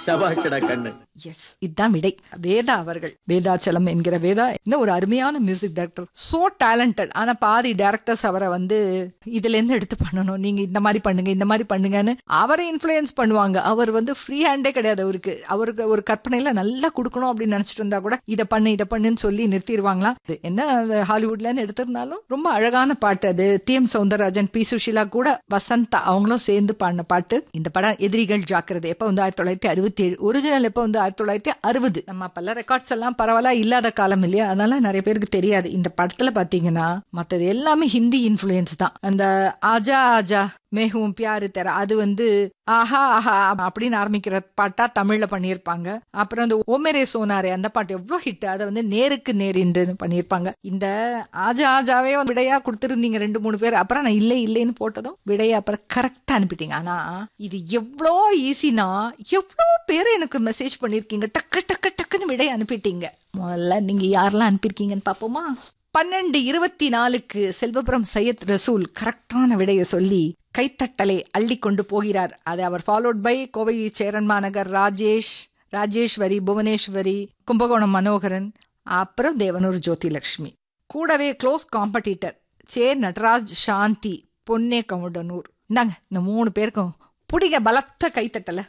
சபாஷடா கண்ணு எஸ் இதுதான் விடை வேதா அவர்கள் வேதாச்சலம் என்கிற வேதா இன்னும் ஒரு அருமையான மியூசிக் டைரக்டர் சோ டேலண்டட் ஆனா பாதி டைரக்டர்ஸ் அவரை வந்து இதுல இருந்து எடுத்து பண்ணணும் நீங்க இந்த மாதிரி பண்ணுங்க இந்த மாதிரி பண்ணுங்கன்னு அவரை இன்ஃப்ளூயன்ஸ் பண்ணுவாங்க அவர் வந்து ஃப்ரீ ஹேண்டே கிடையாது அவருக்கு அவருக்கு ஒரு கற்பனையில நல்லா கொடுக்கணும் அப்படின்னு நினைச்சிட்டு இருந்தா கூட இதை பண்ணு இதை பண்ணுன்னு சொல்லி நிறுத்திடுவாங்களாம் இது என்ன அது ஹாலிவுட்லன்னு எடுத்திருந்தாலும் ரொம்ப அழகான பாட்டு அது T M Soundararajan P Sushila கூட வசந்தா அவங்களும் சேர்ந்து பாடின பாட்டு இந்த படம் எதிரிகள் ஜாக்கிரதை எப்ப வந்து ஆயிரத்தி தொள்ளாயிரத்தி அறுபத்தி ஏழு ஒரிஜினல் எப்ப வந்து ஆயிரத்தி தொள்ளாயிரத்தி அறுபது நம்ம அப்பெல்லாம் ரெக்கார்ட்ஸ் எல்லாம் பரவாயில்ல இல்லாத காலம் இல்லையா அதனால நிறைய பேருக்கு தெரியாது இந்த படத்துல பாத்தீங்கன்னா மத்தது எல்லாமே ஹிந்தி இன்ஃப்ளூயன்ஸ் தான் அந்த ஆஜா ஆஜா மேகும் பியாரு தெர அது வந்து ஆஹா ஆஹா அப்படின்னு ஆரம்பிக்கிற பாட்டா தமிழ்ல பண்ணியிருப்பாங்க அப்புறம் அந்த ஓமெரே சோனாரே அந்த பாட்டு எவ்வளவு ஹிட் அதை வந்து நேருக்கு நேர் என்று பண்ணியிருப்பாங்க இந்த ஆஜா ஆஜாவே வந்து விடையா கொடுத்துருந்தீங்க ரெண்டு மூணு பேர் அப்புறம் நான் இல்லை இல்லைன்னு போட்டதும் விடையை அப்புறம் கரெக்டா அனுப்பிட்டீங்க ஆனா இது எவ்வளோ ஈஸினா எவ்வளோ பேர் எனக்கு மெசேஜ் பண்ணிருக்கீங்க டக்கு டக்கு டக்குன்னு விடையை அனுப்பிட்டீங்க முதல்ல நீங்க யாரெல்லாம் அனுப்பியிருக்கீங்கன்னு பாப்போமா பன்னெண்டு இருபத்தி நாலுக்கு செல்வபுரம் சையத் ரசூல் கரெக்டான விடையை சொல்லி கைத்தட்டலை அள்ளி கொண்டு போகிறார் அது அவர் ஃபாலோட் பை கோவை சேரன் மாநகர் ராஜேஷ் ராஜேஸ்வரி புவனேஸ்வரி கும்பகோணம் மனோகரன் அப்புறம் தேவனூர் ஜோதிலட்சுமி கூடவே க்ளோஸ் காம்படிட்டர் சே நடராஜ் சாந்தி பொன்னே கவுண்டனூர் இந்தாங்க இந்த மூணு பேருக்கும் பிடிங்க பலத்த கைத்தட்டலை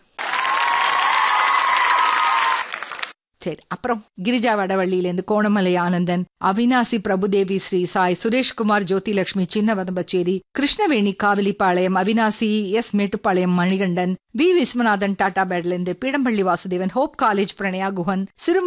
சரி அப்புறம் கிரிஜா வடவள்ளியிலேருந்து கோணமலை ஆனந்தன் அவினாசி பிரபுதேவி ஸ்ரீ சாய் சுரேஷ்குமார் ஜோதிலட்சுமி சின்ன வதம்பச்சேரி கிருஷ்ணவேணி காவிலிப்பாளையம் அவினாசி எஸ் மேட்டுப்பாளையம் மணிகண்டன் வி விஸ்வநாதன் டாடா பேட்லேருந்து பீடம்பள்ளி வாசுதேவன் ஹோப் காலேஜ் பிரணயா குஹன் சிறு